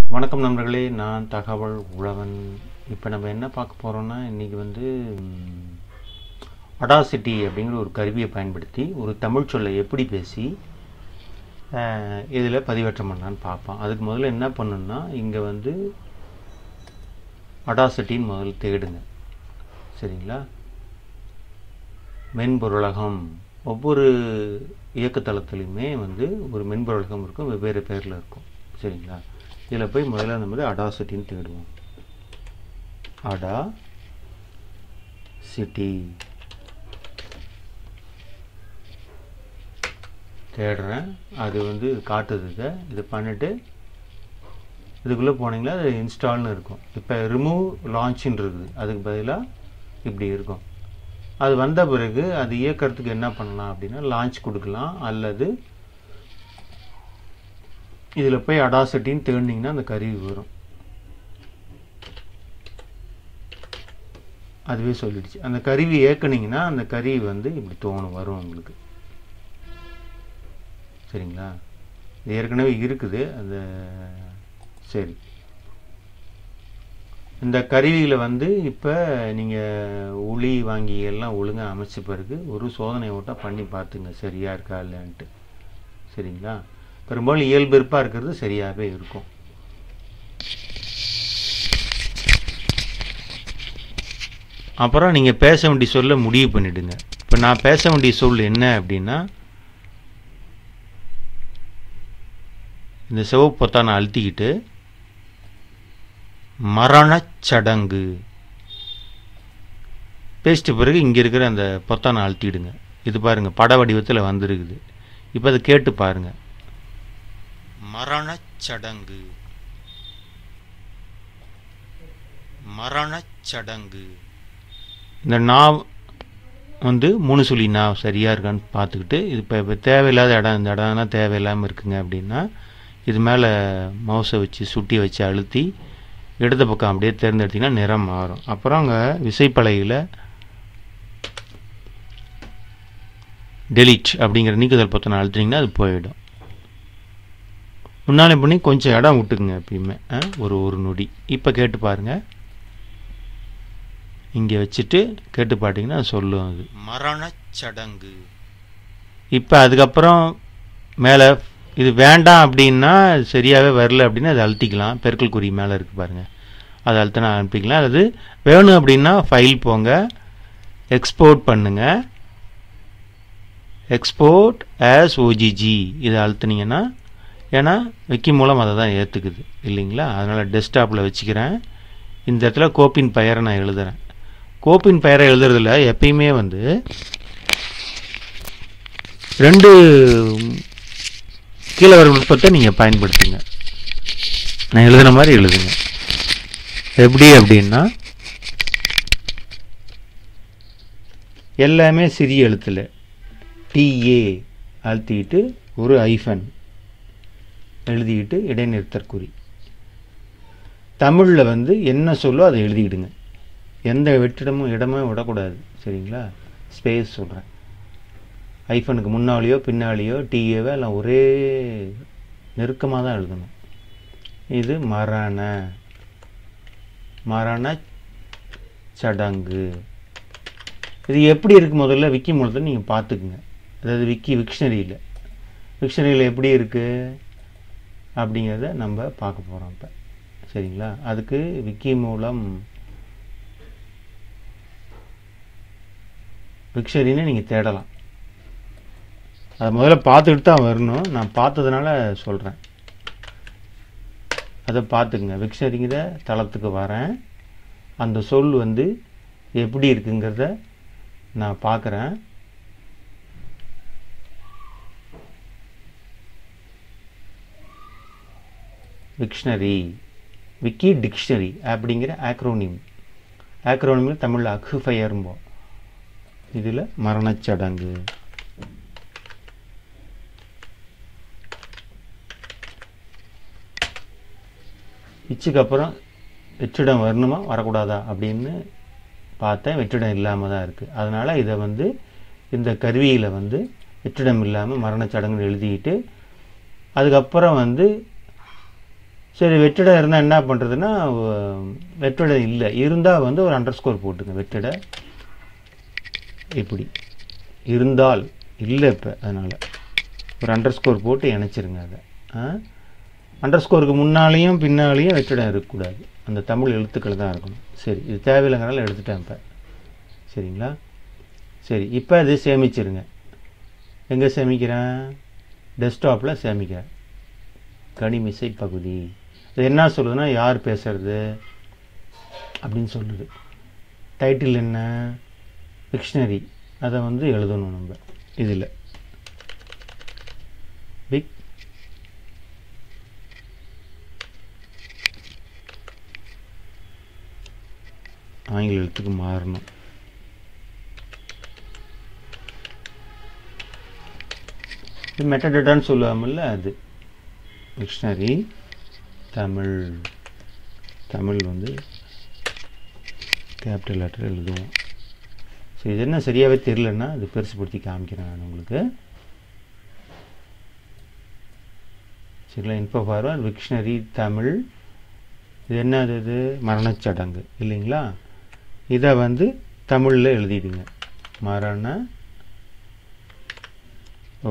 வணக்கம் நண்பர்களே நான் தகவல் உழவன் இப்போ நம்ம என்ன பார்க்க போகிறோம்னா இன்றைக்கி வந்து அடாசிட்டி அப்படிங்கிற ஒரு கருவியை பயன்படுத்தி ஒரு தமிழ் சொல்லை எப்படி பேசி இதில் பதிவேற்றம் பண்ணலான்னு பார்ப்போம் அதுக்கு முதல்ல என்ன பண்ணணும்னா இங்கே வந்து அடாசிட்டின்னு முதல்ல தேடுங்க சரிங்களா மென்பொருளகம் ஒவ்வொரு இயக்கத்தளத்துலையுமே வந்து ஒரு மென்பொருளகம் இருக்கும் வெவ்வேறு பேரில் இருக்கும் சரிங்களா இதில் போய் முதல்ல நம்ம வந்து அடாசிட்டின்னு தேடுவோம் அடா சிட்டி தேடுறேன் அது வந்து காட்டுது இதை இது பண்ணிவிட்டு இதுக்குள்ளே போனீங்களா அது இன்ஸ்டால்னு இருக்கும் இப்போ ரிமூவ் லான்ச்சின்னு இருக்குது அதுக்கு பதிலாக இப்படி இருக்கும் அது வந்த பிறகு அது இயக்கிறதுக்கு என்ன பண்ணலாம் அப்படின்னா லான்ச் கொடுக்கலாம் அல்லது இதில் போய் அடாசிட்டின்னு தேடினீங்கன்னா அந்த கருவி வரும் அதுவே சொல்லிடுச்சு அந்த கருவி ஏற்றுனீங்கன்னா அந்த கருவி வந்து இப்படி தோணும் வரும் உங்களுக்கு சரிங்களா இது ஏற்கனவே இருக்குது அந்த சரி இந்த கருவியில் வந்து இப்போ நீங்கள் உளி வாங்கி எல்லாம் ஒழுங்காக அமைச்ச பிறகு ஒரு சோதனை ஓட்டாக பண்ணி பார்த்துங்க சரியாக இருக்கா இல்லைன்ட்டு சரிங்களா பெரும்பாலும் இயல்பிருப்பாக இருக்கிறது சரியாகவே இருக்கும் அப்புறம் நீங்கள் பேச வேண்டிய சொல்ல முடிவு பண்ணிவிடுங்க இப்போ நான் பேச வேண்டிய சொல் என்ன அப்படின்னா இந்த சிவப்பு பொத்தானை அழுத்திக்கிட்டு மரணச்சடங்கு பேசிட்ட பிறகு இங்கே இருக்கிற அந்த பொத்தானை அழுத்திடுங்க இது பாருங்கள் பட வடிவத்தில் வந்திருக்குது இப்போ அதை கேட்டு பாருங்கள் மரணச்சடங்கு மரணச்சடங்கு இந்த நாவ் வந்து மூணு சொல்லி நாவ் சரியாக இருக்கான்னு பார்த்துக்கிட்டு இது இப்போ இப்போ தேவையில்லாத இடம் இந்த இடம்லாம் தேவையில்லாமல் இருக்குங்க அப்படின்னா இது மேலே மவுஸை வச்சு சுட்டி வச்சு அழுத்தி இடது பக்கம் அப்படியே தேர்ந்தெடுத்திங்கன்னா நிறம் மாறும் அப்புறம் அங்கே விசைப்பலகையில் டெலிட் அப்படிங்கிற நீக்குதல் பொத்தனை அழுத்தினீங்கன்னா அது போயிடும் முன்னாலே பண்ணி கொஞ்சம் இடம் விட்டுக்குங்க எப்பயுமே ஒரு ஒரு நொடி இப்போ கேட்டு பாருங்கள் இங்கே வச்சுட்டு கேட்டு பாட்டிங்கன்னா சொல்லும் அது மரணச்சடங்கு இப்போ அதுக்கப்புறம் மேலே இது வேண்டாம் அப்படின்னா சரியாகவே வரல அப்படின்னா அதை அழுத்திக்கலாம் பெருக்கல் குறி மேலே இருக்குது பாருங்கள் அதை அழுத்தினா அனுப்பிக்கலாம் அல்லது வேணும் அப்படின்னா ஃபைல் போங்க எக்ஸ்போர்ட் பண்ணுங்கள் எக்ஸ்போர்ட் ஆஸ் ஓஜிஜி இதை அழுத்துனீங்கன்னா ஏன்னா விக்கி மூலம் அதை தான் ஏற்றுக்குது இல்லைங்களா அதனால் டெஸ்க்டாப்பில் வச்சுக்கிறேன் இந்த இடத்துல கோப்பின் பெயரை நான் எழுதுகிறேன் கோப்பின் பெயரை எழுதுறதுல எப்பயுமே வந்து ரெண்டு கீழே வர நுட்பத்தை நீங்கள் பயன்படுத்துங்க நான் எழுதுன மாதிரி எழுதுங்க எப்படி அப்படின்னா எல்லாமே சிறிய எழுத்தில் டிஏ அழுத்திக்கிட்டு ஒரு ஐஃபன் எழுதிக்கிட்டு இடைநிறுத்தற்குறி தமிழில் வந்து என்ன சொல்லோ அதை எழுதிக்கிடுங்க எந்த வெற்றிடமும் இடமும் விடக்கூடாது சரிங்களா ஸ்பேஸ் சொல்கிறேன் ஐஃபனுக்கு முன்னாலேயோ பின்னாலேயோ டிஏவோ எல்லாம் ஒரே நெருக்கமாக தான் எழுதணும் இது மரண மரண சடங்கு இது எப்படி இருக்குது முதல்ல விக்கி மூலத்தை நீங்கள் பார்த்துக்குங்க அதாவது விக்கி விக்ஷனரியில் விக்ஷனரியில் எப்படி இருக்குது அப்படிங்கிறத நம்ம பார்க்க போகிறோம் இப்போ சரிங்களா அதுக்கு விக்கி மூலம் விக்ஷனரின்னு நீங்கள் தேடலாம் அதை முதல்ல பார்த்துக்கிட்டு தான் வரணும் நான் பார்த்ததுனால சொல்கிறேன் அதை பார்த்துக்குங்க விக்ஷனரிங்கிற தளத்துக்கு வரேன் அந்த சொல் வந்து எப்படி இருக்குங்கிறத நான் பார்க்குறேன் விக்ஷனரி விக்கி டிக்ஷனரி அப்படிங்கிற ஆக்ரோனிம் ஆக்ரோனிமில் தமிழில் அக்குஃபயர்ம்போம் இதில் மரணச்சடங்கு இச்சுக்கு அப்புறம் வெற்றிடம் வரணுமா வரக்கூடாதா அப்படின்னு பார்த்தேன் வெற்றிடம் இல்லாமல் தான் இருக்குது அதனால் இதை வந்து இந்த கருவியில் வந்து வெற்றிடம் இல்லாமல் மரணச்சடங்குன்னு எழுதிக்கிட்டு அதுக்கப்புறம் வந்து சரி வெற்றிடம் இருந்தால் என்ன பண்ணுறதுன்னா வெற்றிடம் இல்லை இருந்தால் வந்து ஒரு அண்டர் ஸ்கோர் போட்டுங்க வெற்றிட இப்படி இருந்தால் இல்லை இப்போ அதனால் ஒரு அண்டர் ஸ்கோர் போட்டு இணைச்சிருங்க அதை அண்டர் ஸ்கோருக்கு முன்னாலேயும் பின்னாலேயும் வெற்றிடம் இருக்கக்கூடாது அந்த தமிழ் எழுத்துக்கள் தான் இருக்கணும் சரி இது தேவையில்லைங்கிறனால எடுத்துட்டேன் இப்போ சரிங்களா சரி இப்போ இது சேமிச்சிருங்க எங்கே சேமிக்கிறேன் டெஸ்க்டாப்பில் சேமிக்கிறேன் கனிமிசை பகுதி இது என்ன சொல்லுதுன்னா யார் பேசுறது அப்படின்னு சொல்லுது டைட்டில் என்ன டிக்ஷனரி அதை வந்து எழுதணும் நம்ம இதில் பிக் ஆங்கில எழுத்துக்கு மாறணும் இது மெட்டடேட்டான்னு சொல்லுவாமல்ல அது டிக்ஷனரி தமிழ் தமிழ் வந்து கேபிட்டல் லெட்டர் எழுதுவோம் சரி இது என்ன சரியாகவே தெரிலன்னா அது பெருசுப்படுத்தி காமிக்கிறேன் நான் உங்களுக்கு சரிங்களா இன்ஃபோ ஃபார்வர்ட் விக்ஷனரி தமிழ் இது என்னது இது மரணச்சடங்கு இல்லைங்களா இதை வந்து தமிழில் எழுதிடுங்க மரண ஓ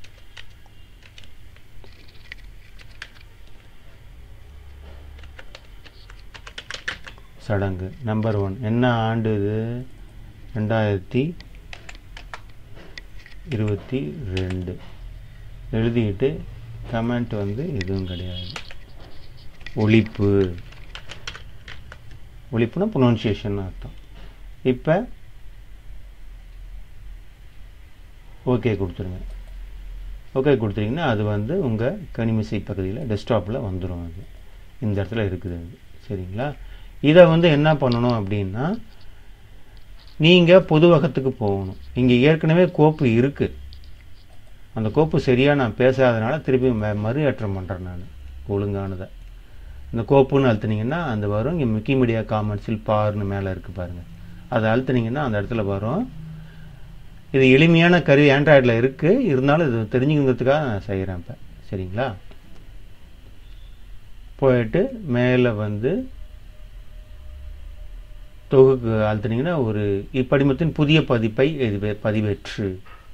சடங்கு நம்பர் ஒன் என்ன ஆண்டு இது ரெண்டாயிரத்தி இருபத்தி ரெண்டு எழுதிக்கிட்டு கமெண்ட் வந்து எதுவும் கிடையாது ஒழிப்பு ஒழிப்புனா ப்ரொனன்சியேஷன் அர்த்தம் இப்போ ஓகே கொடுத்துருங்க ஓகே கொடுத்துட்டிங்கன்னா அது வந்து உங்கள் கனிமிசை பகுதியில் டெஸ்க்டாப்பில் வந்துடும் அது இந்த இடத்துல இருக்குது அது சரிங்களா இதை வந்து என்ன பண்ணணும் அப்படின்னா நீங்கள் பொதுவகத்துக்கு போகணும் இங்கே ஏற்கனவே கோப்பு இருக்குது அந்த கோப்பு சரியாக நான் பேசாதனால திருப்பி ம- மறு ஏற்றம் பண்ணுறேன் நான் ஒழுங்கானதை இந்த கோப்புன்னு அழுத்துனீங்கன்னா அந்த வரும் இங்கே விக்கிமீடியா காமன்ஸில் பார்னு மேலே இருக்குது பாருங்கள் அதை அழுத்துனீங்கன்னா அந்த இடத்துல வரும் இது எளிமையான கருவி ஆண்ட்ராய்டில் இருக்குது இருந்தாலும் இது தெரிஞ்சுக்கிறதுக்காக நான் செய்கிறேன் இப்போ சரிங்களா போயிட்டு மேலே வந்து தொகுக்கு அழுத்துனீங்கன்னா ஒரு இப்படிமத்தின் புதிய பதிப்பை இது வே- பதிவேற்று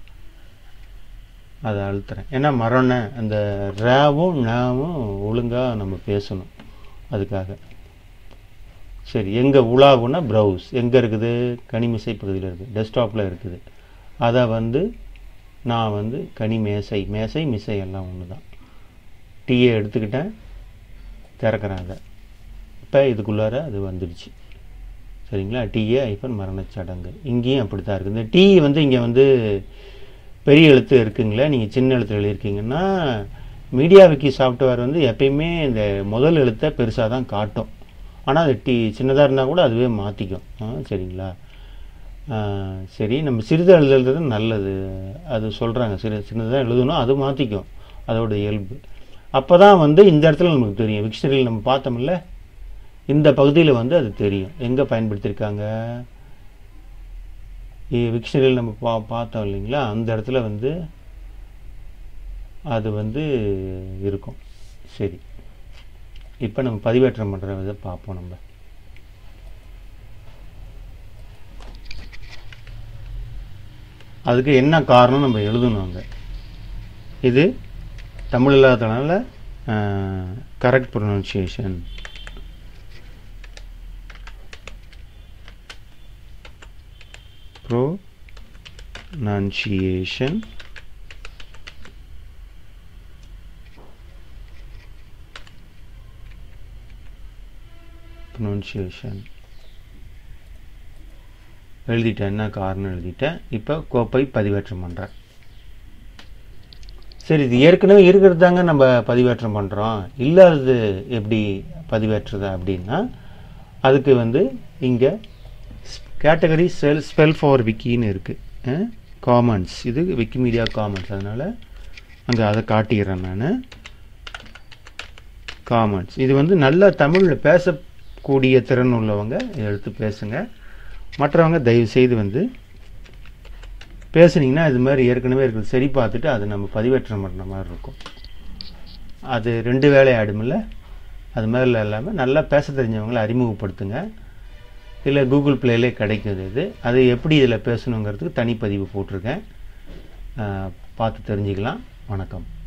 அதை அழுத்துறேன் ஏன்னா மரண அந்த ரேவும் நாவும் ஒழுங்காக நம்ம பேசணும் அதுக்காக சரி எங்கே உலாவுன்னா ப்ரௌஸ் எங்கே இருக்குது கனிமிசை பகுதியில் இருக்குது டெஸ்க்டாப்பில் இருக்குது அதை வந்து நான் வந்து கனி மேசை மேசை மிசை எல்லாம் ஒன்று தான் டீயை எடுத்துக்கிட்டேன் திறக்கிறேன் அதை இப்போ இதுக்குள்ளார அது வந்துடுச்சு சரிங்களா டிஏ ஐஃபன் மரணச்சடங்கு இங்கேயும் அப்படி தான் இருக்குது இந்த டி வந்து இங்கே வந்து பெரிய எழுத்து இருக்குங்களே நீங்கள் சின்ன எழுத்து எழுதியிருக்கீங்கன்னா மீடியா விக்கி சாஃப்ட்வேர் வந்து எப்பயுமே இந்த முதல் எழுத்தை பெருசாக தான் காட்டும் ஆனால் அது டி சின்னதாக இருந்தால் கூட அதுவே மாற்றிக்கும் ஆ, சரிங்களா ஆ, சரி நம்ம சிறிதாக எழுதுறது நல்லது அது சொல்கிறாங்க சிறு சின்னதாக எழுதணும் அது மாற்றிக்கும் அதோட இயல்பு அப்போ தான் வந்து இந்த இடத்துல நமக்கு தெரியும் விக்ஷனரியில் நம்ம பார்த்தோம்ல இந்த பகுதியில் வந்து அது தெரியும் எங்கே பயன்படுத்தியிருக்காங்க விக்ஷனரியில் நம்ம பா பார்த்தோம் இல்லைங்களா அந்த இடத்துல வந்து அது வந்து இருக்கும் சரி இப்போ நம்ம பதிவேற்றம் பண்ணுற விதை பார்ப்போம் நம்ம அதுக்கு என்ன காரணம் நம்ம எழுதணும் அங்கே இது தமிழ் இல்லாததுனால கரெக்ட் ப்ரொனன்சியேஷன் pronunciation pronunciation எழுதிட்டேன் என்ன காரணம் எழுதிட்டேன் இப்போ கோப்பை பதிவேற்றம் பண்ணுறேன் சரி இது ஏற்கனவே இருக்கிறது தாங்க நம்ம பதிவேற்றம் பண்ணுறோம் இல்லாதது எப்படி பதிவேற்றுறது அப்படின்னா அதுக்கு வந்து இங்கே கேட்டகரி செல் ஸ்பெல் ஃபார் விக்கின்னு இருக்குது காமன்ஸ் இது விக்கிமீடியா காமன்ஸ் அதனால் அங்கே அதை காட்டிடுறேன் நான் காமன்ஸ் இது வந்து நல்ல தமிழில் பேசக்கூடிய திறன் உள்ளவங்க இதை எடுத்து பேசுங்க மற்றவங்க தயவு செய்து வந்து பேசுனீங்கன்னா இது மாதிரி ஏற்கனவே இருக்குது சரி பார்த்துட்டு அதை நம்ம பதிவேற்றம் பண்ணுற மாதிரி இருக்கும் அது ரெண்டு வேலை ஆயிடுமில்ல அது மாதிரி இல்லாமல் நல்லா பேச தெரிஞ்சவங்களை அறிமுகப்படுத்துங்க இல்லை கூகுள் ப்ளேலே கிடைக்குது இது அது எப்படி இதில் பேசணுங்கிறதுக்கு தனிப்பதிவு போட்டிருக்கேன் அஹ், பார்த்து தெரிஞ்சுக்கலாம் வணக்கம்